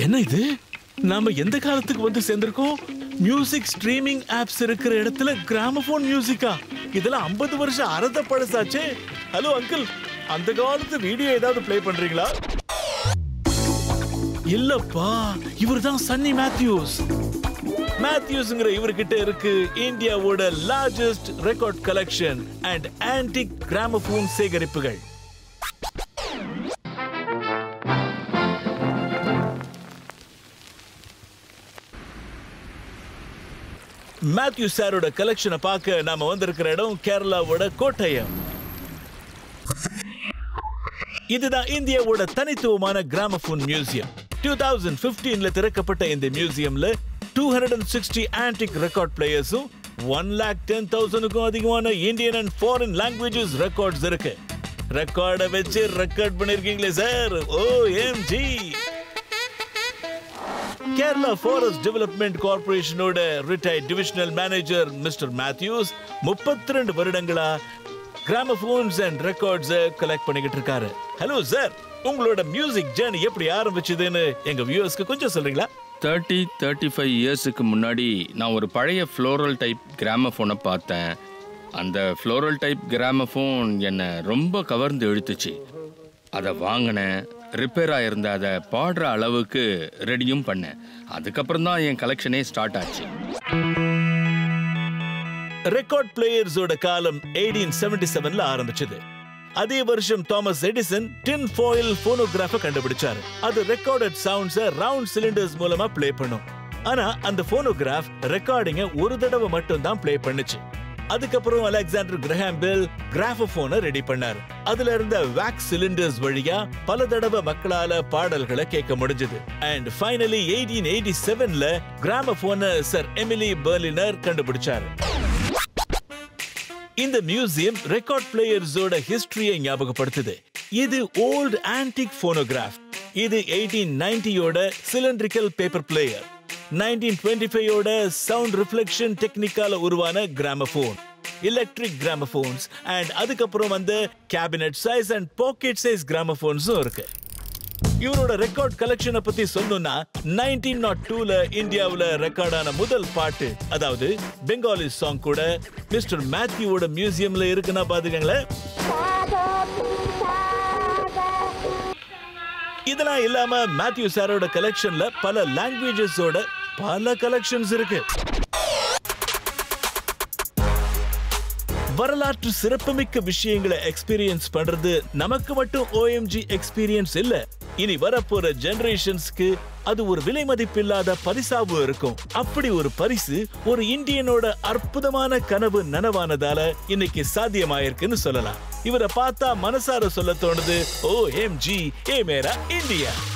என்ன இது நாம எந்த காலத்துக்கு வந்து சேர்ந்திருக்கோம் மியூசிக் ஸ்ட்ரீமிங் ஆப்ஸ் இருக்கிற இடத்துல கிராமபோன் மியூசிக்கா இதெல்லாம் 50 வருஷம் அறத பழசாச்சே ஹலோ அங்கிள் அந்த காலத்து வீடியோ ஏதாவது ப்ளே பண்றீங்களா இல்லப்பா இவர்தான் சன்னி மேத்யூஸ் மேத்யூஸ்ங்கிற இவர்கிட்ட இருக்கு இந்தியாவோட largest record collection and antique gramophone சேகரிப்புகள் மேத்யூ சாரோட கலெக்ஷனை பார்க்க நாம வந்திருக்கிற இடம் கேரளாவோட கோட்டயம் இதுதான் இந்தியாவோட தனித்துவமான கிராமபோன் மியூசியம் டூ தௌசண்ட் பிப்டீன்ல திறக்கப்பட்ட இந்த மியூசியம்ல two hundred and sixty antique record பிளேயர்ஸும் ஒன் லேக் டென் தௌசண்ட்க்கும் அதிகமான Indian and foreign languages records இருக்கு ரெக்கார்டை வச்சு ரெக்கார்ட் பண்ணிருக்கீங்களே sir O M G Kerala forest development கார்பரேஷனோட retired divisional manager mister Mathews முப்பத்தி ரெண்டு வருடங்களா கிராமபோன்ஸ் அண்ட் ரெக்கார்ட்ஸ் கலெக்ட் பண்ணிக்கிட்டு இருக்காரு ஹலோ சார் உங்களோட மியூசிக் ஜேர்னி எப்படி ஆரம்பிச்சதுன்னு எங்க வியூவர்ஸ்க்கு கொஞ்சம் சொல்றீங்களா தேர்ட்டி தேர்ட்டி ஃபைவ் இயர்ஸுக்கு முன்னாடி நான் ஒரு பழைய ஃப்ளோரல் டைப் கிராமஃபோனை பார்த்தேன் அந்த ஃப்ளோரல் டைப் கிராமஃபோன் என்னை ரொம்ப கவர்ந்து இழுத்துச்சு அதை வாங்கினேன் ரிப்பேர் ஆயிருந்த அதை பாடுற அளவுக்கு ரெடியும் பண்ணேன் அதுக்கப்புறம் தான் என் கலெக்ஷனே ஸ்டார்ட் ஆச்சு ரெக்கார்ட் பிளேயர்ஸோட காலம் எயிட்டீன் செவன்டி செவன்ல ஆரம்பிச்சது அதே வருஷம் தாமஸ் எடிசன் டின் ஃபாயில் போனோகிராஃப கண்டுபிடிச்சாரு அது ரெக்கார்டட் சவுண்ட்ஸ ரவுண்ட் சிலிண்டர்ஸ் மூலமா ப்ளே பண்ணும் ஆனா அந்த போனோகிராஃப் ரெக்கார்டிங்க ஒரு தடவை மட்டும் தான் ப்ளே பண்ணுச்சு அதுக்கப்புறம் அலெக்சாண்டர் கிரஹாம் பெல் கிராஃபோனை ரெடி பண்ணார் அதுல இருந்த வேக்ஸ் சிலிண்டர்ஸ் வழியா பல தடவை மக்களால பாடல்களை கேட்க முடிஞ்சது அண்ட் ஃபைனலி எயிட்டீன் எயிட்டி செவன்ல கிராமபோனை சர் எமிலி பெர்லினர் கண்டுபிடிச்சாரு இந்த மியூசியம் ரெக்கார்ட் பிளேயர்ஸோட ஹிஸ்டரியை ஞாபகப்படுத்துது இது ஓல்ட் ஆன்டிக் போனோகிராஃப் இது எயிட்டீன் நைன்டியோட cylindrical paper player nineteen twenty ஃபைவோட சவுண்ட் ரிஃப்ளெக்ஷன் டெக்னிக்கால உருவான கிராமபோன் எலக்ட்ரிக் கிராமபோன்ஸ் அண்ட் அதுக்கப்புறம் வந்து cabinet size and pocket size கிராமபோன்ஸும் இருக்கு இவரோட ரெக்கார்ட் கலெக்ஷனை பத்தி சொல்லணும்னா நைன்டீன் நாட் டூல இந்தியாவுல ரெக்கார்டான முதல் பாட்டு அதாவது பெங்காலி சாங் கூட மிஸ்டர் மேத்யூவோட மியூசியம்ல இருக்குன்னா பாத்துக்கங்களேன் இதெல்லாம் இல்லாம மேத்யூ சாரோட கலெக்ஷன்ல பல லாங்குவேஜஸோட பல கலெக்ஷன்ஸ் இருக்கு வரலாற்று சிறப்புமிக்க விஷயங்களை எக்ஸ்பீரியன்ஸ் பண்றது நமக்கு மட்டும் ஓஎம்ஜி எக்ஸ்பீரியன்ஸ் இல்ல இனி வரப்போற ஜெனரேஷன்ஸ்க்கு அது ஒரு விலை மதிப்பில்லாத பரிசாவும் இருக்கும் அப்படி ஒரு பரிசு ஒரு இந்தியனோட அற்புதமான கனவு நனவானதால இன்னைக்கு சாத்தியமாயிருக்குன்னு சொல்லலாம் இவரை பார்த்தா மனசார சொல்ல தோணுது ஓ எம் ஜி ஏ மேரா இந்தியா